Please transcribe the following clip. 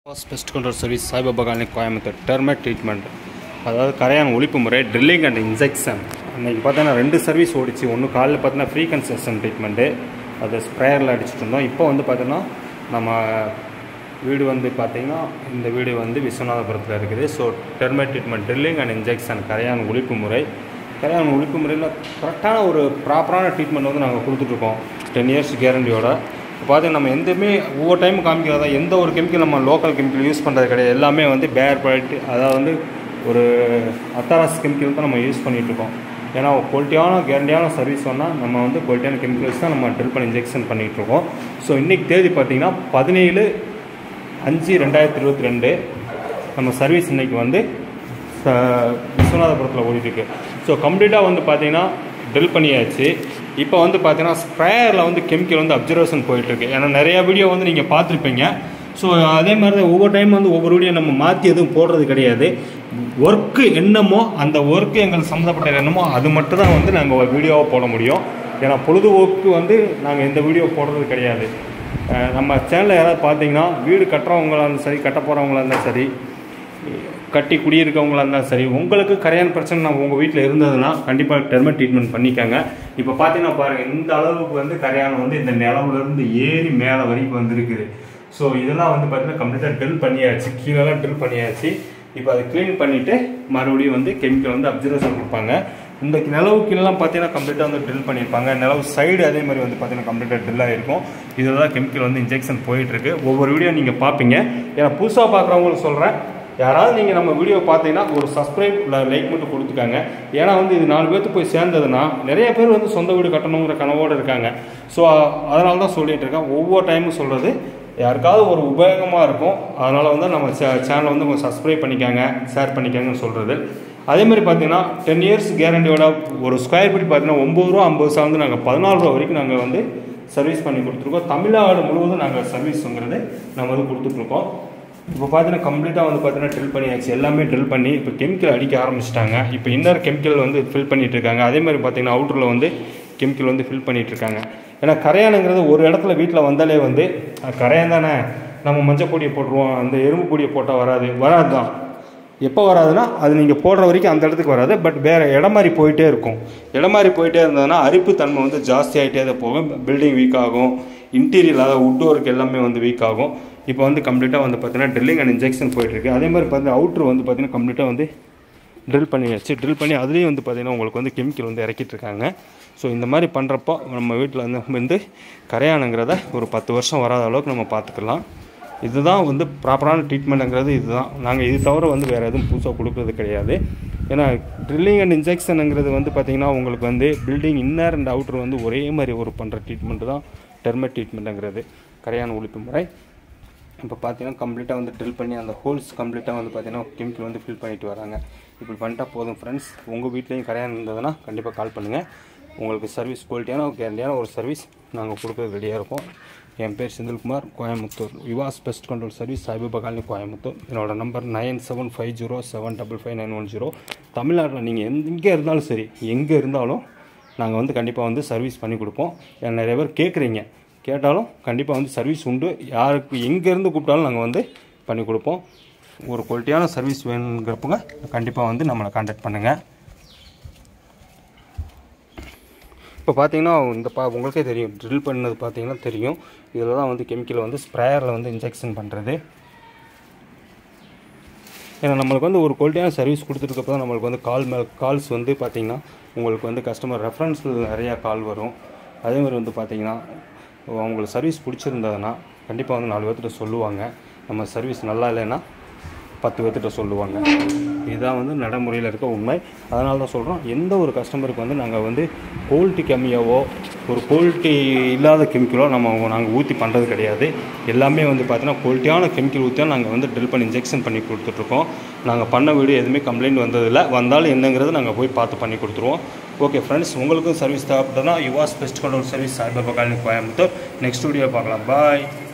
first pest control service Saibaba colony Coimbatore termite treatment அதாவது கரையான் ஒழிப்பு முறை ட்ரில்லிங் அண்ட் இன்ஜெக்ஷன் அன்றைக்கி பார்த்தீங்கன்னா ரெண்டு சர்வீஸ் ஓடிச்சு ஒன்று காலையில் பார்த்தீங்கன்னா ஃப்ரீ கன்செஷன் ட்ரீட்மெண்ட்டு அது ஸ்ப்ரேயரில் அடிச்சுட்டு இருந்தோம் இப்போ வந்து பார்த்தீங்கன்னா நம்ம வீடு வந்து பார்த்திங்கன்னா இந்த வீடு வந்து விஸ்வநாதபுரத்தில் இருக்குது so termite treatment drilling and injection கரையான் ஒழிப்பு முறை கரையான் ஒழிப்பு முறையில் கரெக்டான ஒரு ப்ராப்பரான ட்ரீட்மெண்ட் வந்து நாங்கள் கொடுத்துட்ருக்கோம் டென் இயர்ஸ் கேரண்டியோட பார்த்தீங்கன்னா நம்ம எந்தமே ஒவ்வொரு டைம் காமிக்கிறதா எந்த ஒரு கெமிக்கல் நம்ம லோக்கல் கெமிக்கல் யூஸ் பண்ணுறது கிடையாது எல்லாமே வந்து பேர் ப்ராடக்ட் அதாவது வந்து ஒரு அத்தாரஸ் கெமிக்கல் தான் நம்ம யூஸ் பண்ணிகிட்ருக்கோம் ஏன்னா குவாலிட்டியான கேரண்டியான சர்வீஸ் சொன்னால் நம்ம வந்து குவாலிட்டியான கெமிக்கல்ஸ் தான் நம்ம ட்ரில் பண்ணி இன்ஜெக்ஷன் பண்ணிகிட்ருக்கோம் ஸோ இன்றைக்கி தேதி பார்த்திங்கன்னா பதினேழு அஞ்சு ரெண்டாயிரத்தி இருபத்தி ரெண்டு நம்ம சர்வீஸ் இன்றைக்கி வந்து ச- விஸ்வநாதபுரத்தில் ஓடிட்டுருக்கு ஸோ கம்ப்ளீட்டாக வந்து பார்த்தீங்கன்னா ட்ரில் பண்ணியாச்சு இப்போ வந்து பார்த்தீங்கன்னா ஸ்ப்ரேயரில் வந்து கெமிக்கல் வந்து அப்சர்வேஷன் போயிட்டுருக்கு ஏன்னா நிறையா வீடியோ வந்து நீங்கள் பார்த்துருப்பீங்க ஸோ அதே மாதிரி தான் ஒவ்வொரு டைம் வந்து ஒவ்வொரு வீடியோ நம்ம மாற்றி எதுவும் போடுறது கிடையாது ஒர்க்கு என்னமோ அந்த ஒர்க்கு எங்களுக்கு சம்மந்தப்பட்ட என்னமோ அது மட்டும் தான் வந்து நாங்கள் வீடியோவாக போட முடியும் ஏன்னா பொழுதுபோக்கு வந்து நாங்கள் எந்த வீடியோ போடுறது கிடையாது அஹ் நம்ம சேனலில் யாராவது பார்த்தீங்கன்னா வீடு கட்டுறவங்களா இருந்தாலும் சரி கட்ட போகிறவங்களா இருந்தாலும் சரி கட்டி குடியிருக்கவங்களா இருந்தாலும் சரி உங்களுக்கு கரையான் பிரச்சனை நம்ம உங்கள் வீட்டில் இருந்ததுன்னா கண்டிப்பாக டெர்மட் ட்ரீட்மெண்ட் பண்ணிக்கோங்க இப்போ பார்த்தீங்கன்னா பாருங்கள் இந்த அளவுக்கு வந்து கரையான் வந்து இந்த நிலவுலேருந்து ஏறி மேலே வரைக்கும் வந்திருக்குது ஸோ இதெல்லாம் வந்து பார்த்தீங்கன்னா கம்ப்ளீட்டாக ட்ரில் பண்ணியாச்சு கீழெல்லாம் ட்ரில் பண்ணியாச்சு இப்போ அதை க்ளீன் பண்ணிவிட்டு மறுபடியும் வந்து கெமிக்கல் வந்து அப்சர்வேஷன் கொடுப்பாங்க இந்த நிலவு கீழெல்லாம் பார்த்தீங்கன்னா கம்ப்ளீட்டாக வந்து ட்ரில் பண்ணியிருப்பாங்க நிலவு சைடு அதே மாதிரி வந்து பார்த்தீங்கன்னா கம்ப்ளீட்டாக ட்ரில் ஆகிருக்கும் இதில் தான் கெமிக்கல் வந்து இன்ஜெக்ஷன் போயிட்டுருக்கு ஒவ்வொரு வீடியோ நீங்கள் பார்ப்பீங்க ஏன்னா புதுசாக பார்க்குறவங்களுக்கு சொல்கிறேன் யாராவது நீங்கள் நம்ம வீடியோ பார்த்தீங்கன்னா ஒரு சப்ஸ்கிரைப் லைக் மட்டும் கொடுத்துக்காங்க ஏன்னா வந்து இது நாலு பேர்த்து போய் சேர்ந்ததுன்னா நிறைய பேர் வந்து சொந்த வீடு கட்டணுங்கிற கனவோடு இருக்காங்க ஸோ அதனால தான் சொல்லிட்டு இருக்கேன் ஒவ்வொரு டைமும் சொல்கிறது யாருக்காவது ஒரு உபயோகமாக இருக்கும் அதனால் வந்து நம்ம சேனலை வந்து கொஞ்சம் சப்ஸ்கிரைப் பண்ணிக்காங்க ஷேர் பண்ணிக்காங்கன்னு சொல்கிறது அதே மாதிரி பார்த்தீங்கன்னா டென் இயர்ஸ் கேரண்டியோட ஒரு ஸ்கொயர் ஃபீட் பார்த்தீங்கன்னா ஒம்பது ரூபா ஐம்பது ரூபா வந்து நாங்கள் பதினாலு ரூபா வரைக்கும் நாங்கள் வந்து சர்வீஸ் பண்ணி கொடுத்துருக்கோம் தமிழ்நாடு முழுவதும் நாங்கள் சர்வீஸுங்கிறது நம்ம வந்து கொடுத்துட்ருக்கோம் இப்போ பார்த்தீங்கன்னா கம்ப்ளீட்டாக வந்து பார்த்தீங்கன்னா ட்ரில் பண்ணியாச்சு எல்லாமே ட்ரில் பண்ணி இப்போ கெமிக்கல் அடிக்க ஆரம்பிச்சிட்டாங்க இப்போ இன்னர் கெமிக்கல் வந்து ஃபில் பண்ணிட்டு இருக்காங்க அதே மாதிரி பார்த்தீங்கன்னா அவுட்டரில் வந்து கெமிக்கல் வந்து ஃபில் பண்ணிட்டு இருக்காங்க ஏன்னா கரையானுங்கிறது ஒரு இடத்துல வீட்டில் வந்தாலே வந்து "அஹ், கரையான் தானே நம்ம மஞ்சள் பொடியை போட்டுருவோம் அந்த எறும்பு பொடியை போட்டால் வராது வராது தான் எப்போ வராதுன்னா அது நீங்கள் போடுற வரைக்கும் அந்த இடத்துக்கு வராது பட் வேறு இடம் மாதிரி போயிட்டே இருக்கும் இடம் மாதிரி போயிட்டே இருந்ததுன்னா அரிப்பு தன்மை வந்து ஜாஸ்தி ஆகிட்டே தான் போகும் பில்டிங் வீக் ஆகும் இன்டீரியர் அதாவது வுட் ஒர்க் எல்லாமே வந்து வீக் ஆகும் இப்போ வந்து கம்ப்ளீட்டாக வந்து பார்த்தீங்கன்னா ட்ரில்லிங் அண்ட் இன்ஜெக்ஷன் போயிட்டுருக்கு அதே மாதிரி பார்த்தீங்கன்னா அவுட்ரு வந்து பார்த்தீங்கன்னா கம்ப்ளீட்டாக வந்து ட்ரில் பண்ணியாச்சு ட்ரில் பண்ணி அதுலேயும் வந்து பார்த்திங்கன்னா உங்களுக்கு வந்து கெமிக்கல் வந்து இறக்கிட்டு இருக்காங்க ஸோ இந்த மாதிரி பண்ணுறப்போ நம்ம வீட்டில் வந்து வந்து கரையானுங்கிறத ஒரு பத்து வருஷம் வராத அளவுக்கு நம்ம பார்த்துக்கலாம் இதுதான் வந்து ப்ராப்பரான ட்ரீட்மெண்ட்டுங்கிறது இதுதான் நாங்கள் இது தவிர வந்து வேறு எதுவும் புதுசாக கொடுக்குறது கிடையாது ஏன்னா ட்ரில்லிங் அண்ட் இன்ஜெக்ஷனுங்கிறது வந்து பார்த்திங்கன்னா உங்களுக்கு வந்து பில்டிங் இன்னர் அண்ட் அவுட்டர் வந்து ஒரே மாதிரி ஒரு பண்ணுற ட்ரீட்மெண்ட்டு தான் டெர்மட் ட்ரீட்மெண்ட்டுங்கிறது கரையான் ஒழிப்பு முறை இப்போ பார்த்தீங்கன்னா கம்ப்ளீட்டாக வந்து ட்ரில் பண்ணி அந்த ஹோல்ஸ் கம்ப்ளீட்டாக வந்து பார்த்தீங்கன்னா கெமிக்கல் வந்து ஃபில் பண்ணிட்டு வராங்க இப்படி பண்ணிட்டா போதும் ஃப்ரெண்ட்ஸ் உங்கள் வீட்லேயும் கரையான் இருந்ததுன்னா கண்டிப்பாக கால் பண்ணுங்கள் உங்களுக்கு சர்வீஸ் குவாலிட்டியான கேரண்டியான ஒரு சர்வீஸ் நாங்கள் கொடுக்குறது ரெடியாக இருக்கோம் என் பேர் Senthilkumar Coimbatore Vivas pest control service Saibaba colony Coimbatore என்னோட number nine seven five zero seven double five nine one zero தமிழ்நாட்டில் நீங்கள் எங்கே இருந்தாலும் சரி எங்கே இருந்தாலும் நாங்கள் வந்து கண்டிப்பாக வந்து சர்வீஸ் பண்ணி கொடுப்போம் ஏன்னா நிறைய பேர் கேட்குறீங்க கேட்டாலும் கண்டிப்பாக வந்து சர்வீஸ் உண்டு யாருக்கு எங்கேருந்து கூப்பிட்டாலும் நாங்கள் வந்து பண்ணி கொடுப்போம் ஒரு குவாலிட்டியான சர்வீஸ் வேணுங்கிறப்பங்க கண்டிப்பாக வந்து நம்மளை காண்டாக்ட் பண்ணுங்கள் இப்போ பார்த்தீங்கன்னா இந்த பா உங்களுக்கே தெரியும் ட்ரில் பண்ணது பார்த்தீங்கன்னா தெரியும் இதில் தான் வந்து கெமிக்கல் வந்து ஸ்ப்ரேயரில் வந்து இன்ஜெக்ஷன் பண்ணுறது ஏன்னா நம்மளுக்கு வந்து ஒரு குவாலிட்டியான சர்வீஸ் கொடுத்துருக்கப்போ தான் நம்மளுக்கு வந்து கால் மேல் கால்ஸ் வந்து பார்த்திங்கன்னா உங்களுக்கு வந்து கஸ்டமர் ரெஃபரன்ஸில் நிறையா கால் வரும் அதே மாதிரி வந்து பார்த்திங்கன்னா அவங்களுக்கு சர்வீஸ் பிடிச்சிருந்ததுன்னா கண்டிப்பாக வந்து நாலு பேர்த்திட்ட சொல்லுவாங்க நம்ம சர்வீஸ் நல்லா இல்லைன்னா பத்து பேர்த்திட்ட சொல்லுவாங்க இதுதான் வந்து நடைமுறையில் இருக்க உண்மை அதனால தான் சொல்கிறோம் எந்த ஒரு கஸ்டமருக்கு வந்து நாங்கள் வந்து குவாலிட்டி கம்மியாவோ ஒரு குவாலிட்டி இல்லாத கெமிக்கலோ நம்ம நாங்கள் ஊற்றி பண்ணுறது கிடையாது எல்லாமே வந்து பார்த்தீங்கன்னா குவாலிட்டியான கெமிக்கல் ஊற்றி தான் நாங்கள் வந்து ட்ரில் பண்ணி இன்ஜெக்ஷன் பண்ணி கொடுத்துட்ருக்கோம் நாங்கள் பண்ண வீடு எதுவுமே கம்ப்ளைண்ட் வந்ததில்லை வந்தாலும் என்னங்கிறது நாங்கள் போய் பார்த்து பண்ணி கொடுத்துருவோம் ஓகே ஃப்ரெண்ட்ஸ் உங்களுக்கும் சர்வீஸ் தேவைப்பட்டதுன்னா Yuvas pest control service Saibaba colony Coimbatore next video பார்க்கலாம் பாய்